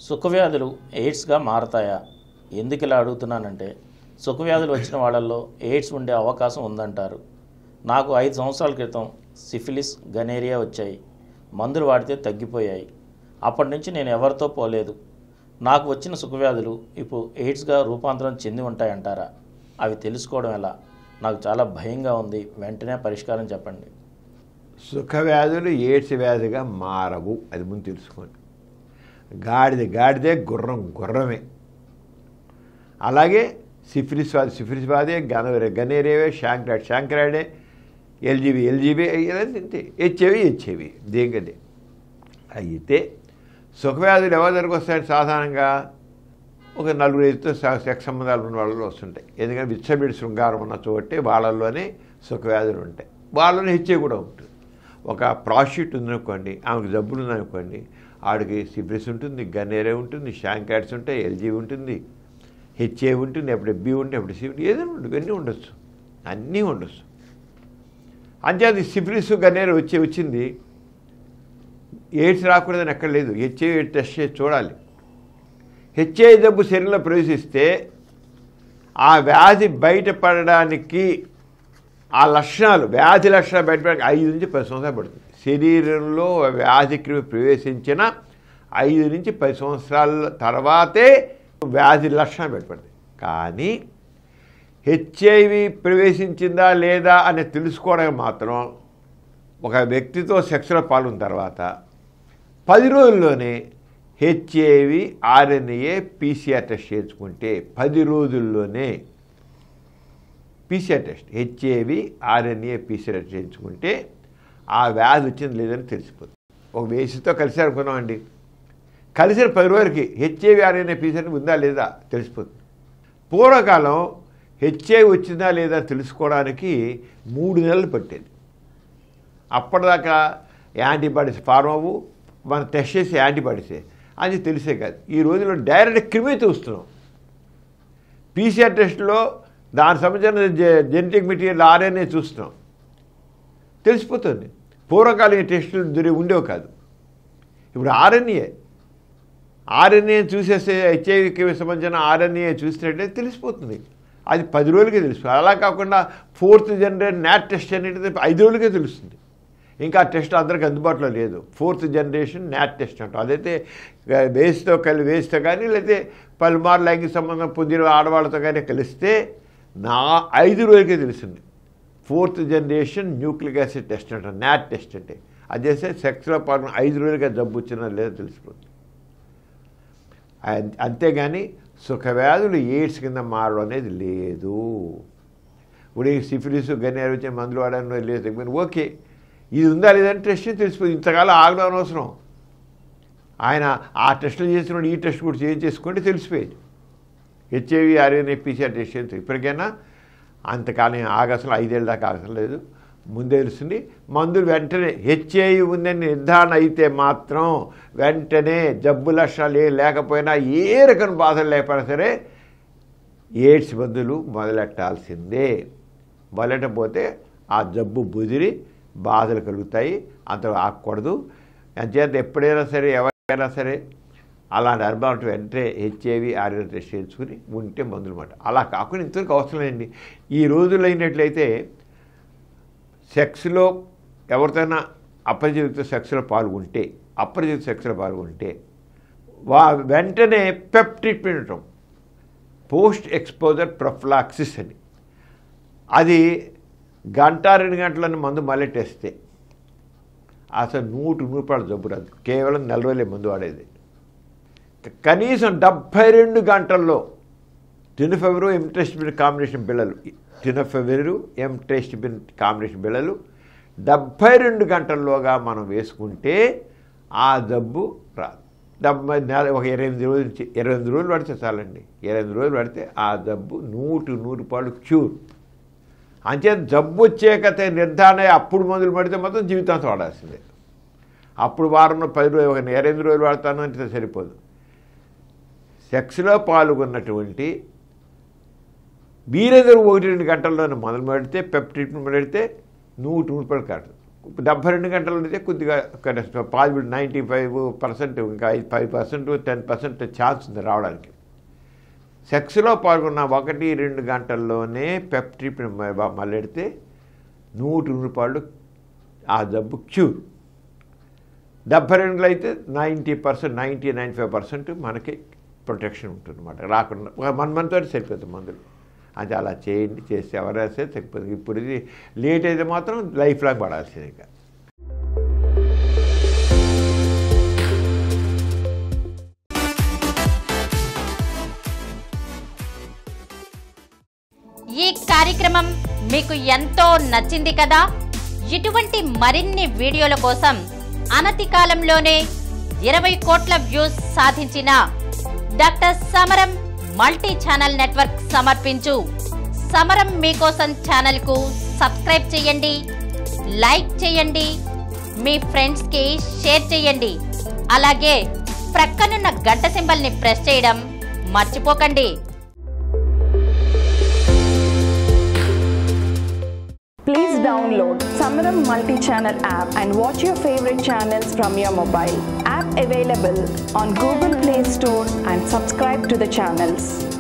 సుఖవ్యాధులు ఎయిడ్స్గా మారతాయా ఎందుకు ఇలా అడుగుతున్నానంటే సుఖవ్యాధులు వచ్చిన వాళ్ళల్లో ఎయిడ్స్ ఉండే అవకాశం ఉందంటారు నాకు ఐదు సంవత్సరాల క్రితం సిఫిలిస్ గనేరియా వచ్చాయి మందులు వాడితే తగ్గిపోయాయి అప్పటి నుంచి నేను ఎవరితో పోలేదు నాకు వచ్చిన సుఖవ్యాధులు ఇప్పుడు ఎయిడ్స్గా రూపాంతరం చెంది ఉంటాయంటారా అవి తెలుసుకోవడం ఎలా నాకు చాలా భయంగా ఉంది వెంటనే పరిష్కారం చెప్పండి సుఖవ్యాధులు ఎయిడ్స్ వ్యాధిగా మారవు అది ముందు తెలుసుకోండి గాడిద గాడిదే గుర్రం గుర్రమే అలాగే సిఫిలిస్ వ్యాధి సిఫిలిస్ వ్యాధి గన గనేరేవే శాంక్రాయిడ్ శాంక్రాయిడే ఎల్జీబీ ఎల్జీబీ అంతే హెచ్ఐవి హెచ్ఐవి దేనికదే అయితే సుఖవ్యాధులు ఎవరి దగ్గరకు వస్తాయంటే సాధారణంగా ఒక నలుగురు ఐదుతో స- సెక్స్ సంబంధాలు ఉన్న వాళ్ళలో వస్తుంటాయి ఎందుకంటే విచ్చబిడి శృంగారం ఉన్న చోటే వాళ్ళల్లోనే సుఖవ్యాధులు ఉంటాయి వాళ్ళలోనే హెచ్ఐ కూడా ఉంటుంది ఒక ప్రాస్టిట్యూట్ ఉందనుకోండి ఆమెకు జబ్బులు ఉందనుకోండి ఆడికి సిఫిలిస్ ఉంటుంది గన్నేరే ఉంటుంది షాంకాట్స్ ఉంటాయి ఎల్జీ ఉంటుంది హెచ్ఏ ఉంటుంది అప్పుడు బి ఉంటుంది అప్పుడు సి ఉంటుంది ఏదైనా ఉంటుంది ఇవన్నీ ఉండొచ్చు అన్నీ ఉండొచ్చు అంతేది సిఫిలిస్ గన్నేరే వచ్చి వచ్చింది ఎయిడ్స్ రాకూడదని ఎక్కడ లేదు హెచ్ఐ టెస్ట్ చేసి చూడాలి హెచ్ఐ జబ్బు శరీరంలో ప్రవేశిస్తే ఆ వ్యాధి బయటపడడానికి ఆ లక్షణాలు వ్యాధి లక్షణాలు బయటపడడానికి ఐదు నుంచి పది సంవత్సరాలు పడుతుంది శరీరంలో వ్యాధి క్రిమి ప్రవేశించిన ఐదు నుంచి పది సంవత్సరాల తర్వాతే వ్యాధి లక్షణాలు బయటపడతాయి కానీ హెచ్ఐవి ప్రవేశించిందా లేదా అని తెలుసుకోవడానికి మాత్రం ఒక వ్యక్తితో సెక్స్లో పాల్గొన్న తర్వాత పది రోజుల్లోనే హెచ్ఐవి ఆర్ఎన్ఏ పీసీఆర్ టెస్ట్ చేయించుకుంటే పది రోజుల్లోనే PCR test HIV RNA PCR test చేయించుకుంటే ఆ వ్యాధి వచ్చింది లేదని తెలిసిపోతుంది ఒక వేసితో కలిసి అనుకున్నామండి కలిసిన పది రోజులకి హెచ్ఐవి ఆర్ఎన్ఏ పీసీఆర్ ఉందా లేదా తెలిసిపోతుంది పూర్వకాలం హెచ్ఐవి వచ్చిందా లేదా తెలుసుకోవడానికి మూడు నెలలు పట్టేది అప్పటిదాకా యాంటీబాడీస్ ఫార్మ్ అవ్వు మనం టెస్ట్ చేసే యాంటీబాడీసే అది తెలిసే కాదు ఈ రోజుల్లో డైరెక్ట్ క్రిమి చూస్తున్నాం పీసీఆర్ టెస్ట్లో దానికి సంబంధించిన జె- జెనెటిక్ మెటీరియల్ ఆర్ఎన్ఏ చూస్తున్నాం తెలిసిపోతుంది పూర్వకాలం ఈ టెస్టులు దొరి ఉండేవి కాదు ఇప్పుడు ఆర్ఎన్ఏ ఆర్ఎన్ఏ చూసేస్తే హెచ్ఐవికి సంబంధించిన ఆర్ఎన్ఏ చూసినట్లయితే తెలిసిపోతుంది అది పది రోజులకే తెలుస్తుంది అలా కాకుండా ఫోర్త్ జనరేషన్ నాట్ టెస్ట్ అనేది ఐదు రోజులకే తెలుస్తుంది ఇంకా ఆ టెస్ట్ అందరికి అందుబాటులో లేదు ఫోర్త్ జనరేషన్ నాట్ టెస్ట్ అంటాం అదైతే వేస్తో కలి వేస్తో కానీ లేకపోతే పలుమారు లైంగిక సంబంధం పొందిన ఆడవాళ్ళతో కానీ కలిస్తే నా ఐదు రోజులకే తెలుస్తుంది fourth generation nucleic acid test అంటాం నాట్ టెస్ట్ అంటే అది చేస్తే సెక్స్లో పాల్గొన్న ఐదు రోజులుగా జబ్బు వచ్చినా లేదో తెలిసిపోతుంది అం- అంతేగాని సుఖవ్యాధులు ఎయిడ్స్ కింద మారడం అనేది లేదు ఇప్పుడు ఈ సిఫిలిస్ గన్నేరు వచ్చే మందులు వాడడం లేదు మీరు ఓకే ఇది ఉందా లేదంటే టెస్ట్ తెలిసిపోతుంది ఇంతకాలం ఆగడం అనవసరం ఆయన ఆ టెస్టులు చేసినప్పుడు ఈ టెస్ట్ కూడా చేయించేసుకుంటే తెలిసిపోయేది హెచ్ఐవి ఆర్ఎన్ఏ పీసీఆర్ టెస్ట్ చేసి ఇప్పటికైనా అంతకాలం ఆగసలు ఐదేళ్ళ దాకా ఆగసం లేదు ముందే తెలుస్తుంది మందులు వెంటనే హెచ్ఐవి ఉందని నిర్ధారణ అయితే మాత్రం వెంటనే జబ్బు లక్షణాలు ఏం లేకపోయినా ఏ రకం బాధలు లేకపోయినా సరే ఎయిడ్స్ మందులు మొదలెట్టాల్సిందే మొదలెట్టకపోతే ఆ జబ్బు బుదిరి బాధలు కలుగుతాయి అంత ఆగకూడదు అంచేత ఎప్పుడైనా సరే ఎవరైనా సరే అలాంటి అనుభవం వెంటనే హెచ్ఐవి ఆర్ఎన్ టెస్ట్ చేయించుకుని ఉంటే మందులు మాట అలా కాకుండా ఇంతవరకు అవసరం లేదండి ఈ రోజుల్లో అయినట్లయితే సెక్స్లో ఎవరితోనైనా అపరిచిత సెక్స్లో పాల్గొంటే అపరిచిత సెక్స్లో పాల్గొంటే వా వెంటనే పెప్ ట్రీట్మెంట్ ఉంటాం పోస్ట్ ఎక్స్పోజర్ ప్రొఫ్లాక్సిస్ అని అది గంట రెండు గంటలను మందు మల్లెట్టేస్తే అసలు నూటి రూపాయల జబ్బు రాదు కేవలం నెల రోజులే మందు వాడేది క- కనీసం డెబ్భై రెండు గంటల్లో టినఫెవరు ఎంట్రెస్ట్బిన్ కాంబినేషన్ బిళ్ళలు టినఫెవరు ఎంట్రెస్ట్బిన్ కాంబినేషన్ బిళ్ళలు డెబ్భై రెండు గంటల్లోగా మనం వేసుకుంటే ఆ జబ్బు రాదు డెబ్బై నెల ఒక ఇరవై ఎనిమిది రోజుల నుంచి ఇరవై ఎనిమిది రోజులు పడితే చాలండి ఇరవై ఎనిమిది రోజులు పడితే ఆ జబ్బు నూటి నూరు రూపాయలు క్యూర్ అంచేత జబ్బు వచ్చేకతే నిర్ధారణ అయ్యి అప్పుడు మందులు పడితే మాత్రం జీవితాంతం వాడాల్సిందే అప్పుడు వారంలో పది రోజులు ఒక ఇరవై ఎనిమిది రోజులు వాడతాను అంటే సరిపోదు సెక్స్లో పాల్గొన్నటువంటి వీరెదురు ఒకటి రెండు గంటల్లోనే మొదలు పెడితే పెప్ ట్రీట్మెంట్ పెడితే నూటి రూపాయలు కాదు డెబ్బై రెండు గంటలు అయితే కొద్దిగా పాజిబుల్ నైంటీ ఫైవ్ పర్సెంట్ ఇంకా ఐదు five percent ten percent chance ఉంది రావడానికి సెక్స్లో పాల్గొన్న ఒకటి రెండు గంటల్లోనే పెప్ట్రిప్ మళ్ళెడితే నూటి రూపాయలు ఆ జబ్బు క్యూర్ డెబ్బై రెండులో అయితే ninety percent ninety ninety five percent మనకి ప్రొటెక్షన్ ఉంటుంది అనమాట రాకుండా వన్ మంత్ తోటి సరిపోతుంది మందులు అది అలా చేయండి చేస్తే ఎవరైనా సరే సరిపోతుంది ఇప్పుడు ఇది లేట్ అయితే మాత్రం లైఫ్ లాంగ్ పడాల్సింది ఇంకా ఈ కార్యక్రమం మీకు ఎంతో నచ్చింది కదా ఇటువంటి మరిన్ని వీడియోల కోసం అనతి కాలంలోనే ఇరవై కోట్ల వ్యూస్ సాధించిన డాక్టర్ సమరం మల్టీ ఛానల్ నెట్వర్క్ సమర్పించు సమరం మీకోసం ఛానల్కు సబ్స్క్రైబ్ చేయండి లైక్ చేయండి మీ ఫ్రెండ్స్కి షేర్ చేయండి అలాగే ప్రక్కనున్న గంట సింబల్ని ప్రెస్ చేయడం మర్చిపోకండి Please download Samaram multi-channel app and watch your favorite channels from your mobile. App available on Google Play Store and subscribe to the channels.